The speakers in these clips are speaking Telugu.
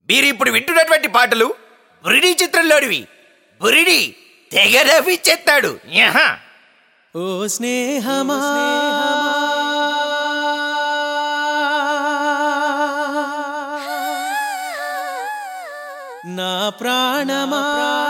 మీరు ఇప్పుడు వింటున్నటువంటి పాటలు బురిడి చిత్రంలోనివి బురిడి తెగ నవ్విచ్చేస్తాడు యహా. ఓ స్నేహమా నా ప్రాణమా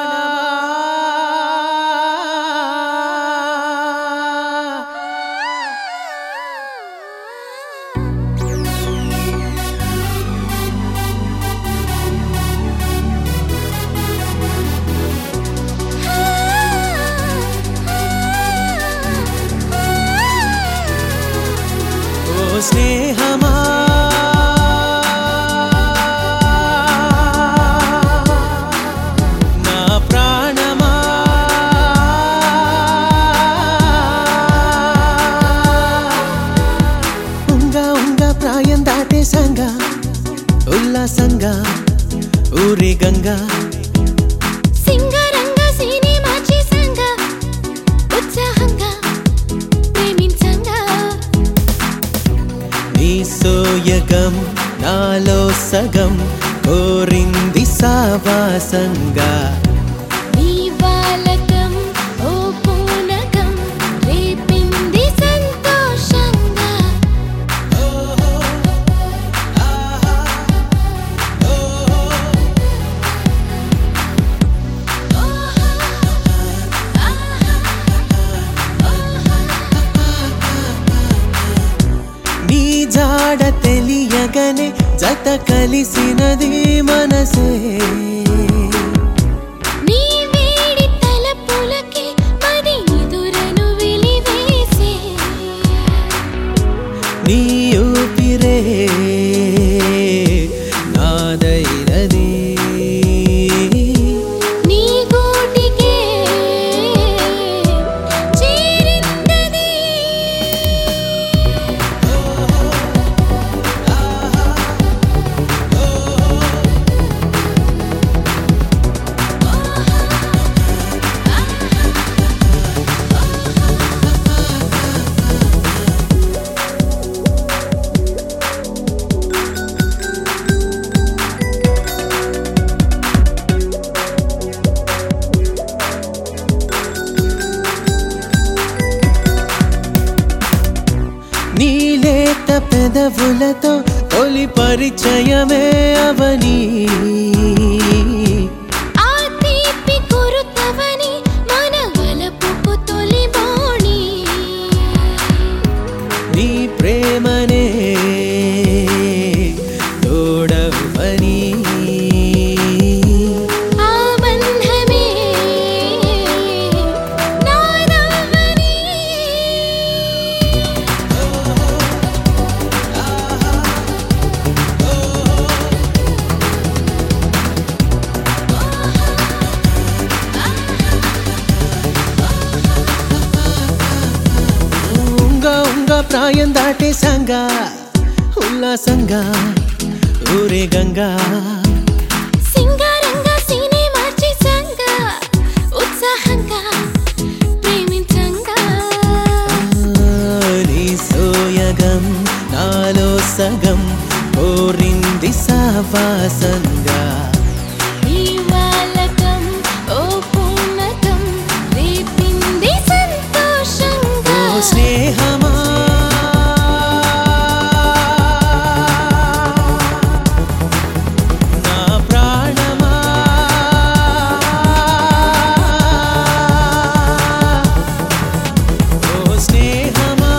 ఓ స్నేహమా నా ప్రాణమా ఉంగా ఉంగా ప్రాయం దాటేసంగా ఉల్లాసంగా ఊరి గంగా సింగరంగ సినిమా చేసంగా ఉత్సాహంగా ప్రేమించంగా నీ సోయగం నాలో సగం కోరింది సావాసంగా నీ వాలకం ఓ పూనకం రేపింది సంతోషంగా నీ జాడ తెలియగనే జత కలిసినది మనసే నీ వేడి తలపులకి పది ఎదురను వెలివేసే నీ ఊపిరే నాదైనది నీ గూటికే చేరిందది నీ లేత పెదవులతో తొలి పరిచయమే అవని ఆ తీపి కురుతవని మన వలపుకు తొలి బోణి నీ ప్రేమనే తోడవని ఆ బంధమే నాదవని ఉంగా ఉంగా ప్రాయం దాటేసంగా ఉల్లాసంగా ఊరే గంగా సింగారంగా సినిమా చేసంగా ఉత్సాహంగా ప్రేమించంగా నీ సోయగం నాలో సగం కోరింది సావాసంగా ఈ వాలకం ఓ పూనకం రేపింది సంతోషంగా ఓ స్నేహమా నా ప్రాణమా ఓ స్నేహమా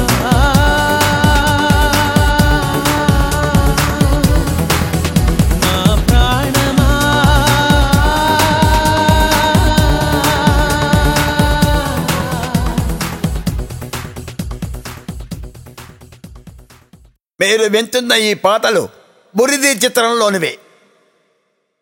నా ప్రాణమా మీరు వింటున్న ఈ పాటలు బురిది చిత్రంలోనివే